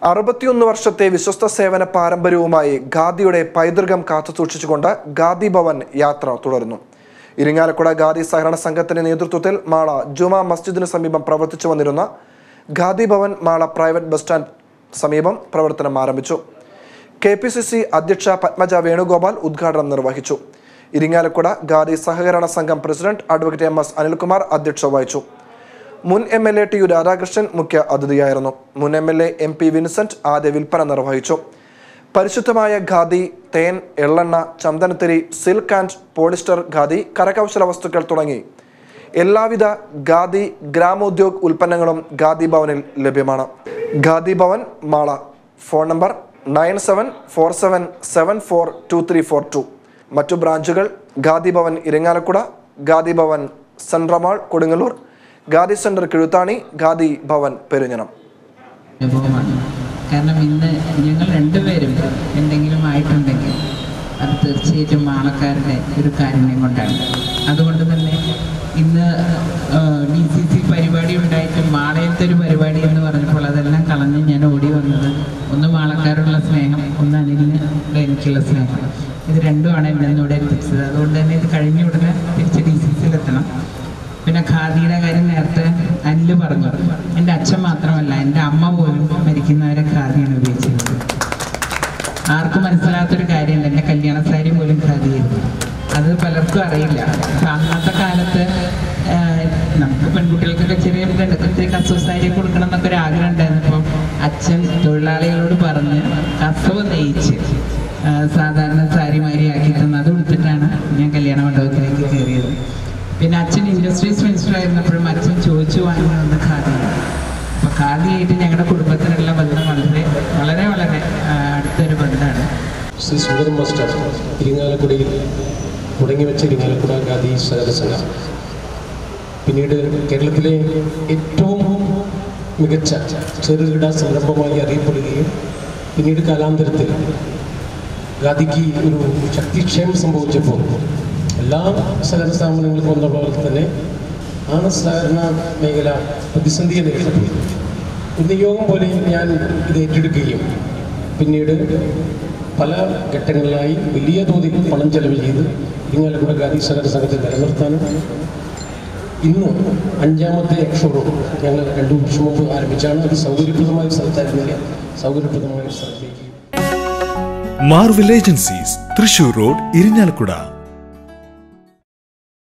അറുപത്തിയൊന്ന് വർഷത്തെ വിശ്വസ്ത സേവന പാരമ്പര്യവുമായി ഖാദിയുടെ പൈതൃകം കാത്തുസൂക്ഷിച്ചുകൊണ്ട് ഖാദി ഭവൻ യാത്ര തുടരുന്നു ഇരിങ്ങാലക്കുട ഖാദി സഹകരണ സംഘത്തിന്റെ നേതൃത്വത്തിൽ മാള ജുമാ മസ്ജിദിന് സമീപം പ്രവർത്തിച്ചു വന്നിരുന്ന khadi Bhavan Mala private bus stand സമീപം പ്രവർത്തനം ആരംഭിച്ചു കെ പി സി സി അധ്യക്ഷ പത്മജ വേണുഗോപാൽ ഉദ്ഘാടനം നിർവഹിച്ചു ഇരിങ്ങാലക്കുട ഖാദി സഹകരണ സംഘം president advocate M S Anilkumar അധ്യക്ഷത വഹിച്ചു മുൻ M L A T U Radhakrishnan മുഖ്യ അതിഥിയായിരുന്നു മുൻ M L A M P Vincent ആദ്യ വിൽപ്പന നിർവഹിച്ചു പരിശുദ്ധമായ ഖാദി തേൻ എള്ളെണ്ണ ചന്ദനത്തിരി സിൽക്ക് ആൻഡ് പോളിസ്റ്റർ ഖാദി കരകൗശല വസ്തുക്കൾ തുടങ്ങി എല്ലാവിധ ഖാദി ഗ്രാമോദ്യോഗ് ഉൽപ്പന്നങ്ങളും ഖാദി ഭവനിൽ ലഭ്യമാണ് khadi Bhavan Mala phone number nine seven four seven seven four two three four two മറ്റു ബ്രാഞ്ചുകൾ ഖാദി ഭവൻ ഇരിങ്ങാലക്കുട ഖാദി ഭവൻ സെൻട്രമാൾ കൊടുങ്ങല്ലൂർ ഖാദി സെന്റർ കിഴുത്താണി ഖാദി ഭവൻ പെരുഞ്ഞനം അനുഭവമാണ് കാരണം ഇന്ന് ഞങ്ങൾ രണ്ടുപേരും എന്തെങ്കിലും ആയിട്ടുണ്ടെങ്കിൽ അത് തീർച്ചയായിട്ടും ആളക്കാരുടെ ഒരു കാരുണ്യം കൊണ്ടാണ് അതുകൊണ്ട് തന്നെ ഇന്ന് ഡി സി സി പരിപാടി ഉണ്ടായിട്ടും മാളയത്തെ ഒരു പരിപാടി എന്ന് പറഞ്ഞപ്പോൾ അതെല്ലാം കളഞ്ഞ് ഞാൻ ഓടി വന്നത് ഒന്ന് മാളക്കാരുള്ള സ്നേഹം ഒന്ന് അനിലിന് എനിക്കുള്ള സ്നേഹം ഇത് രണ്ടുമാണ് എന്നെ ഇന്നിവിടെ എത്തിച്ചത് അതുകൊണ്ട് തന്നെ ഇത് കഴിഞ്ഞ ഉടനെ തിരിച്ച് ഡി സി സിയിലെത്തണം പിന്നെ ഖാദിയുടെ കാര്യം നേരത്തെ അനില് പറഞ്ഞു എൻ്റെ അച്ഛൻ മാത്രമല്ല എൻ്റെ അമ്മ പോലും മരിക്കുന്നവരെ ഖാദിയാണ് ഉപയോഗിച്ചിരുന്നത് ആർക്കും മനസ്സിലാത്തൊരു കാര്യമുണ്ട് എൻ്റെ കല്യാണ സാരി പോലും ഖാദിയായിരുന്നു അത് പലർക്കും അറിയില്ല അപ്പം അന്നത്തെ കാലത്ത് ആഹ്, നമുക്ക് പെൺകുട്ടികൾക്കൊക്കെ ചെറിയ ഇത്തിരി കസവ് സാരി കൊടുക്കണം എന്നൊക്കെ ഒരു ആഗ്രഹം ഉണ്ടായിരുന്നു അപ്പം അച്ഛൻ തൊഴിലാളികളോട് പറഞ്ഞ് കസവ് നെയ്ച്ച് ആഹ്, സാധാരണ സാരി മാരിയാക്കി തന്നു അത് ഉടുത്തിട്ടാണ് ഞാൻ കല്യാണ മണ്ഡപത്തിലേക്ക് കയറിയത് പിന്നെ അച്ഛൻ ഇൻഡസ്ട്രീസ് മിനിസ്റ്റർ ആയിരുന്നപ്പോഴും അച്ഛൻ ചോദിച്ചു വാങ്ങുന്നത് ഖാദിയാണ് അപ്പോൾ ഖാദിയായിട്ട് ഞങ്ങളുടെ കുടുംബത്തിനുള്ള ബന്ധം വളരെ വളരെ വളരെ ആ, അടുത്തൊരു ബന്ധമാണ് ശ്രീ സുന്ദരം മാസ്റ്റർ ഇരിങ്ങാലക്കുടയിൽ തുടങ്ങിവെച്ച ഇരിങ്ങാലക്കുട ഖാദി സഹകരണ സംഘം പിന്നീട് കേരളത്തിലെ ഏറ്റവും മികച്ച ചെറുകിട സംരംഭമായി അറിയപ്പെടുകയും പിന്നീട് കാലാന്തരത്തിൽ ഖാദിക്ക് ഒരു ശക്തിക്ഷയം സംഭവിച്ചപ്പോൾ എല്ലാ സഹകരണ സ്ഥാപനങ്ങൾക്കും വന്ന പോലെ തന്നെ ആ സഹകരണ മേഖല പ്രതിസന്ധിയെ നേരിട്ടപ്പോൾ ഒരു നിയോഗം പോലെ ഞാൻ ഇത് ഏറ്റെടുക്കുകയും പിന്നീട് പല ഘട്ടങ്ങളിലായി വലിയ തോതിൽ പണം ചെലവ് ചെയ്ത് ഇങ്ങാലക്കുട ഖാദി സഹകരണ സംഘത്തെ നിലനിർത്താനും ഇന്ന് അഞ്ചാമത്തെ ഷോറൂം ഞങ്ങൾ രണ്ടു വർഷം മുമ്പ് ആരംഭിച്ചാണ് അത് സൗകര്യപ്രദമായ സ്ഥലത്തായിരുന്നില്ല സൗകര്യപ്രദമായ സ്ഥലത്തേക്ക് Marvel agencies Thrissur road Irinjalakuda